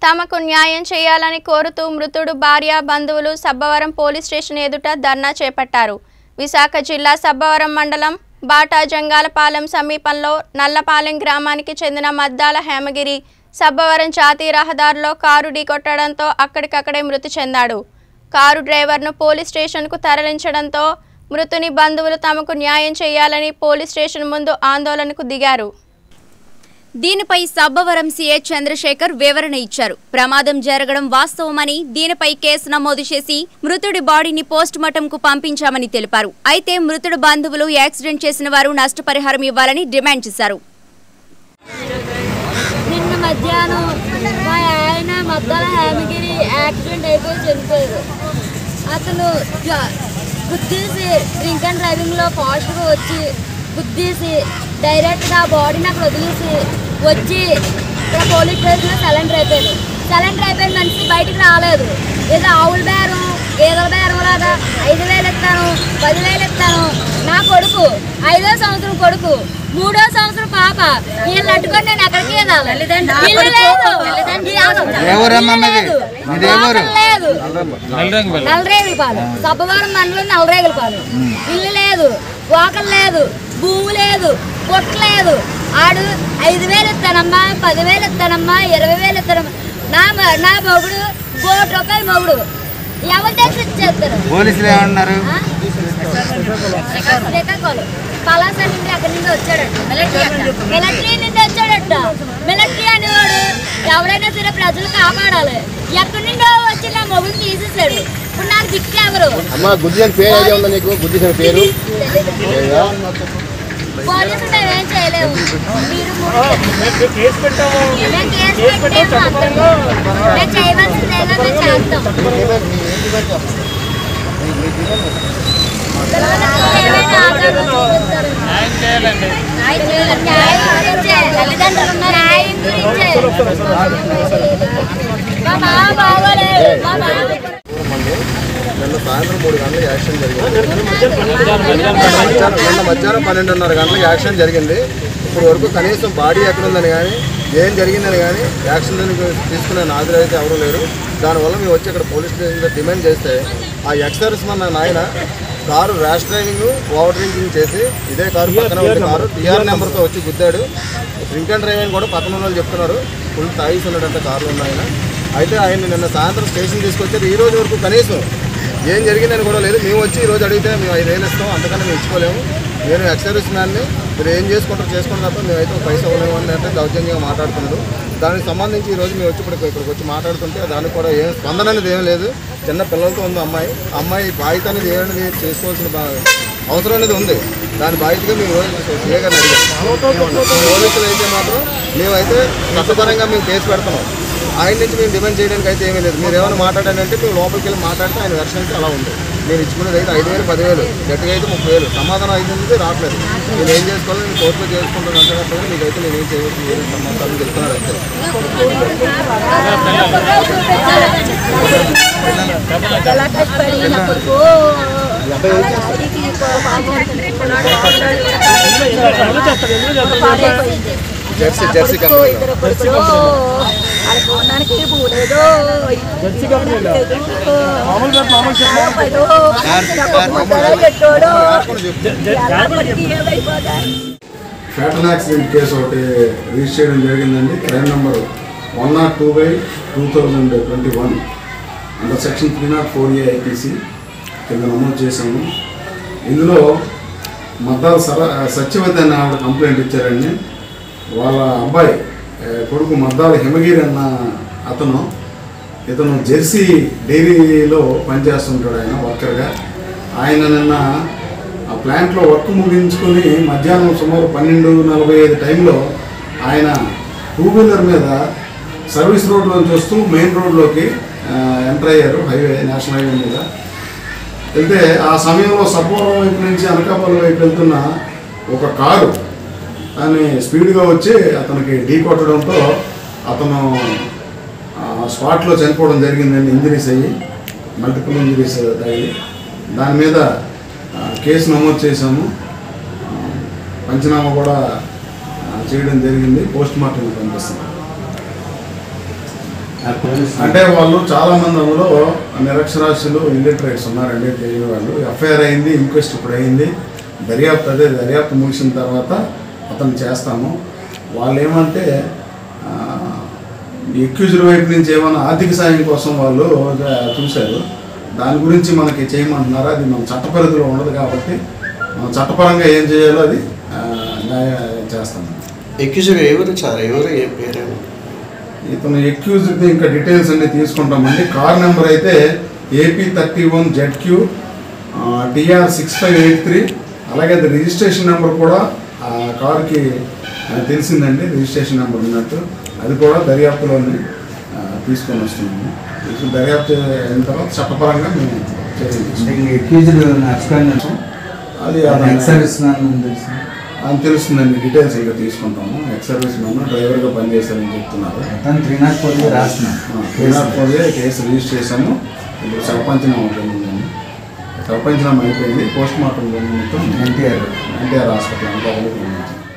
తమకు న్యాయం చేయాలని కోరుతూ మృతుడు భార్య బంధువులు సబ్బవరం పోలీస్ స్టేషన్ ఎదుట ధర్నా చేపట్టారు విశాఖ జిల్లా సబ్బవరం మండలం బాటా జంగాలపాలెం సమీపంలో నల్లపాలెం గ్రామానికి చెందిన మద్దాల హేమగిరి సబ్బవరం జాతీయ రహదారిలో కారు ఢీకొట్టడంతో అక్కడికక్కడే మృతి చెందాడు కారు డ్రైవర్ను పోలీస్ స్టేషన్కు తరలించడంతో మృతుని బంధువులు తమకు న్యాయం చేయాలని పోలీస్ స్టేషన్ ముందు ఆందోళనకు దిగారు దీనిపై సబ్బవరం సీఏ చంద్రశేఖర్ వివరణ ఇచ్చారు ప్రమాదం జరగడం వాస్తవమని దీనిపై కేసు నమోదు చేసి మృతుడి బాడీని పోస్ట్ మార్టం కు పంపించామని తెలిపారు అయితే మృతుడి బంధువులు యాక్సిడెంట్ చేసిన వారు నష్టపరిహారం ఇవ్వాలని డిమాండ్ చేశారు నిన్న మధ్యాహ్నం మా ఆయన మద్దల హేమగిరి యాక్సిడెంట్ అయిపోయి చనిపోయారు అతను జ- గుద్దీసి డ్రింక్ అండ్ డ్రైవింగ్లో ఫాస్ట్గా వచ్చి గుద్దీసి డైరెక్ట్గా ఆ బాడీని అక్కడ వదిలేసి వచ్చి ఇక్కడ పోలీస్ స్టేషన్లో సరెండర్ అయిపోయాడు సరెండర్ అయిపోయిన మనిషి బయటికి రాలేదు ఏదో ఆవుల బేరం గేదెల బేరం లాగా ఐదు వేలు ఇస్తాను పదివేలు ఇస్తాను నా కొడుకు ఐదో సంవత్సరం కొడుకు మూడో సంవత్సరం పాప వీళ్ళు అట్టుకొని నేను ఎక్కడికి వెళ్ళాలి ఇల్లు లేదు ఏ ఊరమ్మా మీది? లేదు. మీది ఏ ఊరు? వాకలు లేదు నల్లరేగులపాలు సబ్బవరం మండలం నల్లరేగులపాలు ఇల్లు లేదు వాకలు లేదు భూమి లేదు పొట్ట లేదు ఆడు ఐదు వేలు ఇస్తానమ్మా పదివేలు ఇస్తానమ్మా ఇరవై వేలు ఇస్తానమ్మా నా మ- నా మొగుడు కోటి రూపాయలు మొగుడు ఎవరు తెచ్చి ఇచ్చేస్తారు పోలీసులు ఏమన్నారు ఆ? శ్రీకాకుళం పలాస నుండి అక్కడి నుండి వచ్చాడట మిలిటరీ నుండి వచ్చాడట మిలిటరీ అనేవాడు ఎవరైనా సరే ప్రజలు కాపాడాలి ఎక్కడి నుండో వచ్చి నా మొగుడు తీసేసాడు ఇప్పుడు నాకు దిక్కు ఎవరు అమ్మ గుద్దిన పేరు ఏది ఉందా నీకు గుద్దిన పేరు లేదా? పోలీసులు మేమేం చేయలేము మీరు మూడు- కేసు పెట్టాము మేము కేసు పెట్టాము అందరూ. మేము చేయవలసిందేగా మేము చేస్తాం ఏమైనా ఆధారం చూపిస్తారు. న్యాయం చేయాలండి న్యాయం గురించే, తల్లిదండ్రులు ఉన్న న్యాయం గురించే. మా మామ బాగోలేదు మా మామ నిన్న సాయంత్రం మూడు గంటలకు యాక్సిడెంట్ జరిగింది మధ్యాహ్నం నిన్న మధ్యాహ్నం పన్నెండున్నర గంటలకు యాక్సిడెంట్ జరిగింది ఇప్పుడు వరకు కనీసం బాడీ ఎక్కడ ఉందని కానీ ఏం జరిగిందని కానీ యాక్సిడెంట్ తీసుకునే నాదులు అయితే ఎవరు లేరు దానివల్ల మేము వచ్చి ఇక్కడ పోలీస్ స్టేషన్లో డిమాండ్ చేస్తే ఆ ఎక్సర్స్ మన నాయన car rash driving over drinking చేసి ఇదే కారు పక్కన ఉన్న కారు టీఆర్ నెంబర్తో వచ్చి గుద్దాడు డ్రింక్ అండ్ డ్రైవింగ్ కూడా పక్కన ఉన్న వాళ్ళు చెప్తున్నారు ఫుల్ తాగిసి ఉన్నాడంటే కారులో ఉన్న ఆయన అయితే ఆయన నిన్న సాయంత్రం స్టేషన్ తీసుకొచ్చారు ఈ రోజు వరకు కనీసం ఏం జరిగిందని కూడా లేదు మేము వచ్చి ఈ రోజు అడిగితే మేము ఐదు వేలు ఇస్తాం అంతకన్నా మేము ఇచ్చుకోలేము నేను ఎక్స్ సర్వీస్ మ్యాన్ని మీరు ఏం చేసుకుంటారు చేసుకోండి తప్ప మేమైతే ఒక పైసా ఇవ్వలేము అని అంటే దౌర్జన్యంగా మాట్లాడుతున్నారు దానికి సంబంధించి ఈ రోజు మేము వచ్చి ఇప్పుడు ఇక్కడికి వచ్చి మాట్లాడుతుంటే దానికి కూడా ఏం స్పందన అనేది ఏం లేదు చిన్న పిల్లలతో ఉంది అమ్మాయి ఆ అమ్మాయి బాధ్యత అనేది ఏమనేది చేసుకోవాల్సిన బా- అవసరం అనేది ఉంది దాని బాధ్యతగా మేము రోజు సీఏ గారిని అడిగాం పోలీసులు అయితే మాత్రం మేమైతే చట్టపరంగా మేము కేసు పెడుతున్నాం ఆయన నుంచి మేము డిమాండ్ చేయడానికి అయితే ఏమీ లేదు మీరు ఏమైనా మాట్లాడారంటే మేము లోపలికి వెళ్ళి మాట్లాడితే ఆయన వెర్షన్ అయితే అలా ఉంది నేను ఇచ్చుకునేది అయితే ఐదు వేలు పదివేలు గట్టిగా అయితే ముప్పై వేలు సమాధానం ఐదు నుంచి రావట్లేదు నేను ఏం చేసుకోవాలో నేను కోర్టులో చేసుకుంటాను అంటే తప్ప మీకైతే నేను ఏం చేయవచ్చు ఏం సమాధానం చెప్తున్నాను అంతే జెర్సీ జెర్సీ కంపెనీ మామూలుగా మామూలు చెప్పండి ఫ్యాటల్ యాక్సిడెంట్ కేసు ఒకటి రిజిస్టర్ చేయడం జరిగిందండి crime number one not two by two thousand twenty one under section three not four A IPC కింద నమోదు చేశాము ఇందులో మద్దాల సర సత్యవతి అనే ఆవిడ కంప్లైంట్ ఇచ్చారండి వాళ్ళ అబ్బాయి ఏ, కొడుకు మద్దాల హిమగిరి అన్న అతను ఇతను జెర్సీ డైరీలో పనిచేస్తుంటాడు ఆయన వర్కర్గా ఆయన నిన్న ఆ ప్లాంట్లో వర్క్ ముగించుకొని మధ్యాహ్నం సుమారు పన్నెండు నలభై ఐదు టైంలో ఆయన టూ వీలర్ మీద సర్వీస్ రోడ్లోంచి వస్తూ మెయిన్ రోడ్లోకి ఆ, ఎంటర్ అయ్యారు హైవే నేషనల్ హైవే మీద వెళ్తే ఆ సమయంలో సపోరం వైపు నుంచి అనకాపల్లి వైపు వెళ్తున్న ఒక కారు దాన్ని స్పీడ్గా వచ్చి అతనికి ఢీ కొట్టడంతో అతను ఆ, స్పాట్లో చనిపోవడం జరిగిందండి ఇంజరీస్ అయ్యి మల్టిపుల్ ఇంజరీస్ తగిలి దాని మీద ఆ, కేసు నమోదు చేశాము ఆ, పంచనామా కూడా ఆ, చేయడం జరిగింది పోస్ట్ మార్టం పంపిస్తున్నాం అంటే వాళ్ళు చాలా మంది అందులో నిరక్షరాస్యులు ఇల్లిటరేట్స్ ఉన్నారండి తెలియని వాళ్ళు ఎఫ్ఐఆర్ అయింది ఇంక్వెస్ట్ ఇప్పుడు అయింది దర్యాప్తు అదే దర్యాప్తు ముగిసిన తర్వాత అతను చేస్తాము వాళ్ళు ఏమంటే ఎక్యూజ్డ్ వైపు నుంచి ఏమైనా ఆర్థిక సాయం కోసం వాళ్ళు ఆ, చూశారు దాని గురించి మనకి చేయమంటున్నారు అది మన చట్ట పరిధిలో ఉండదు కాబట్టి మనం చట్టపరంగా ఏం చేయాలో అది ఆ, న్యాయ- చేస్తాము ఎక్కిజుడు ఎవరు సార్ ఎవరు ఏ పేరు ఇతను ఎక్యూజ్డ్ ఇంకా డీటెయిల్స్ అన్ని తీసుకుంటామండి కార్ నెంబర్ అయితే AP thirty one Z Q TR six five eight three అలాగే అది రిజిస్ట్రేషన్ నెంబర్ కూడా ఆ కార్కి ఆ, తెలిసిందండి రిజిస్ట్రేషన్ నెంబర్ ఉన్నట్టు అది కూడా దర్యాప్తులోని ఆ, తీసుకొని వస్తున్నాము ఇప్పుడు దర్యాప్తు అయిన తర్వాత చట్టపరంగా మేము చర్యలు తీసుకుంటాం. ఎక్యూజ్డ్ నడుచుకొని అది ఎక్స్ సర్వీస్ మ్యాన్ అని తెలుసు అని తెలుస్తుందండి డీటెయిల్స్ ఇంకా తీసుకుంటాము ఎక్స్ సర్వీస్ మ్యాన్ డ్రైవర్గా పనిచేస్తారని చెప్తున్నారు మొత్తం త్రీ నాట్ ఫోర్ రాస్తున్నాం కేసు కేసు రిజిస్టర్ చేశాము ఇప్పుడు సర్పంచనామా జరిగిందండి సర్పంచనామా అయిపోయింది పోస్ట్ మార్టం నిమిత్తం ఎన్టీఆర్ ఎన్టీఆర్ హాస్పిటల్ అంటే అవైలబుల్ ఉంది